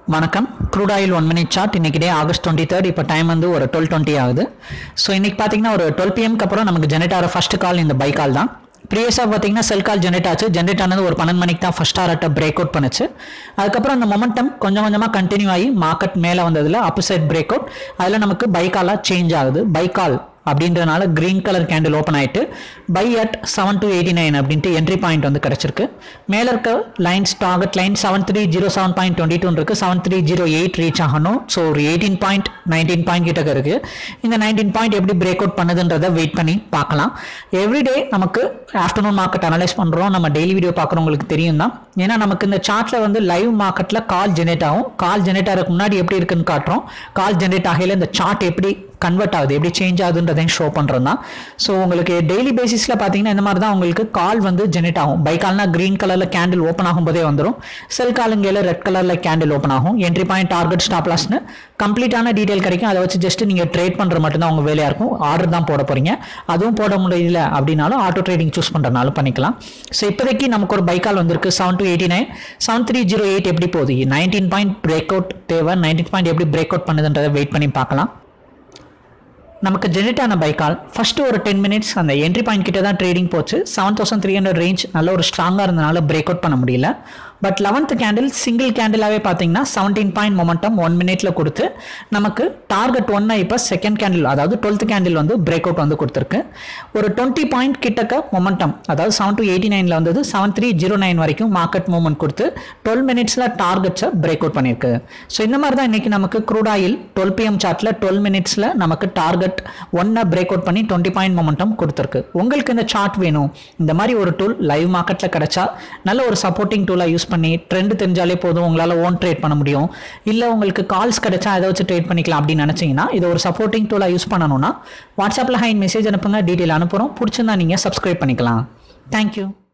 வணக்கம் crude oil one minute chart இன்னைக்கு day August twenty third இப்போ டைம் வந்து ஒரு டுவெல் டுவெண்ட்டி ஆகுது ஸோ இன்னைக்கு பார்த்தீங்கன்னா ஒரு டுவெல் பிஎம்க்கு அப்புறம் நமக்கு ஜெனரேட் ஆகிற ஃபர்ஸ்ட் கால் இந்த பை கால் தான் ப்ரீவியஸாக பார்த்தீங்கன்னா செல் கால் ஜெனரேட் ஆச்சு ஜெனரேட் ஆனது ஒரு பன்னெண்டு மணிக்கு தான் ஃபர்ஸ்ட் ஆர்ட்ட பிரேக் அவுட் பண்ணுச்சு அதுக்கப்புறம் அந்த மொமெண்டம் கொஞ்சம் கொஞ்சமாக கண்டினியூ ஆகி மார்க்கெட் மேலே வந்ததில் அப் பிரேக் அவுட் அதில் நமக்கு பை காலாக சேஞ்ச் ஆகுது பை கால் அப்படின்றனால கிரீன் கலர் கேண்டில் ஓப்பன் ஆயிட்டு buy at seven two eighty nine அப்படின்ட்டு என்ட்ரி பாயிண்ட் வந்து கிடச்சிருக்கு மேலே இருக்க lines target line seven three zero seven point twenty two இருக்கு seven three zero eight reach ஆகணும் ஸோ ஒரு எயிட்டீன் பாயிண்ட் நைன்டீன் பாயிண்ட் கிட்ட இருக்கு இந்த நைன்டீன் பாயிண்ட் எப்படி பிரேக் அவுட் பண்ணுதுன்றதை வெயிட் பண்ணி பார்க்கலாம் எவ்ரிடே நமக்கு ஆஃப்டர்நூன் மார்க்கெட் அனலைஸ் பண்ணுறோம் நம்ம டெய்லி வீடியோ பார்க்குறவங்களுக்கு தெரியும் தான் ஏன்னா நமக்கு இந்த சார்ட்ல வந்து லைவ் மார்க்கெட்டில் கால் ஜெனரேட் ஆகும் கால் ஜெனரேட் ஆகிறதுக்கு முன்னாடி எப்படி இருக்குன்னு காட்டுறோம் கால் ஜெனரேட் ஆகையில் இந்த சார்ட் எப்படி கன்வெர்ட் ஆகுது எப்படி சேஞ்ச் ஆகுதுன்றதையும் ஷோ பண்ணுறோம் தான் ஸோ உங்களுக்கு டெய்லி பேசிஸில் பார்த்தீங்கன்னா இந்த மாதிரி தான் உங்களுக்கு கால் வந்து ஜெனரேட் ஆகும் பை கால்னா க்ரீன் கலரில் கேண்டில் ஓப்பன் ஆகும்போதே வந்துடும் செல் காலுங்கையில் ரெட் கலரில் கேண்டில் ஓப்பன் ஆகும் என்ட்ரி பாயிண்ட் டார்கெட் ஸ்டாப் லாஸ்னு கம்ப்ளீட்டான டீட்டெயில் கிடைக்கும் அதை வச்சு ஜஸ்ட் நீங்கள் ட்ரேட் பண்ணுற மட்டும்தான் உங்கள் வேலையாக இருக்கும் ஆர்டர் தான் போட போகிறீங்க அதுவும் போட முடியல அப்படின்னாலும் ஆட்டோ ட்ரேடிங் சூஸ் பண்ணுறதுனாலும் பண்ணிக்கலாம் ஸோ இப்போதைக்கு நமக்கு ஒரு பைக்கால் வந்திருக்கு seven two eighty nine seven three zero eight எப்படி போகுது நைன்டீன் பாயிண்ட் பிரேக் அவுட் தேவை நைன்டீன் பாயிண்ட் எப்படி பிரேக் அவுட் பண்ணுதுன்றதை வெயிட் பண்ணி பார்க்கலாம் நமக்கு ஜெனரேட் ஆன பைக்கால் ஃபர்ஸ்ட் ஒரு டென் மினிட்ஸ் அந்த என்ட்ரி பாயிண்ட் கிட்ட தான் ட்ரேடிங் போச்சு seven thousand three hundred range நல்ல ஒரு ஸ்ட்ராங்காக இருந்தனால பிரேக் அவுட் பண்ண முடியல பட் லெவன்த் கேண்டில் சிங்கிள் கேண்டிலாகவே பார்த்தீங்கன்னா செவன்டீன் பாயிண்ட் மொமெண்டம் ஒன் மினிட்ல கொடுத்து நமக்கு டார்கெட் ஒன்னை இப்போ செகண்ட் கேண்டில் அதாவது டுவெல்த் கேண்டில் வந்து பிரேக் அவுட் வந்து கொடுத்துருக்கு ஒரு டுவெண்ட்டி பாயிண்ட் கிட்டக்க மொமெண்டம் அதாவது செவன் டு எயிட்டி நைனில் வந்தது செவன் த்ரீ ஜீரோ நைன் வரைக்கும் மார்க்கெட் மூவ்மெண்ட் கொடுத்து டுவெல் மினிட்ஸில் டார்கெட்ஸை பிரேக் அவுட் பண்ணியிருக்கு ஸோ இந்த மாதிரி தான் இன்னைக்கு நமக்கு க்ரூட் ஆயில் டுவெல் பிஎம் சார்ட்டில் டுவெல் மினிட்ஸில் நமக்கு டார்கெட் ஒன்னை பிரேக் அவுட் பண்ணி டுவெண்ட்டி பாயிண்ட் மொமெண்டம் கொடுத்துருக்கு உங்களுக்கு இந்த சார்ட் வேணும் இந்த மாதிரி ஒரு டூல் லைவ் மார்க்கெட்டில் கிடைச்சா நல்ல ஒரு சப்போர்ட்டிங் டூலாக யூஸ் பண்ணி ட்ரெண்ட் தெரிஞ்சாலே போதும் உங்களால் ஓன் ட்ரேட் பண்ண முடியும் இல்லை உங்களுக்கு கால்ஸ் கிடைச்சா அதை வச்சு ட்ரேட் பண்ணிக்கலாம் அப்படின்னு நினச்சிங்கன்னா இதை ஒரு சப்போர்ட்டிங் டூலாக யூஸ் பண்ணணும்னா வாட்ஸ்அப்பில் ஹைன் மெசேஜ் அனுப்புங்க டீட்டெயில் அனுப்புகிறோம் பிடிச்சிருந்தா நீங்கள் சப்ஸ்கிரைப் பண்ணிக்கலாம் தேங்க்யூ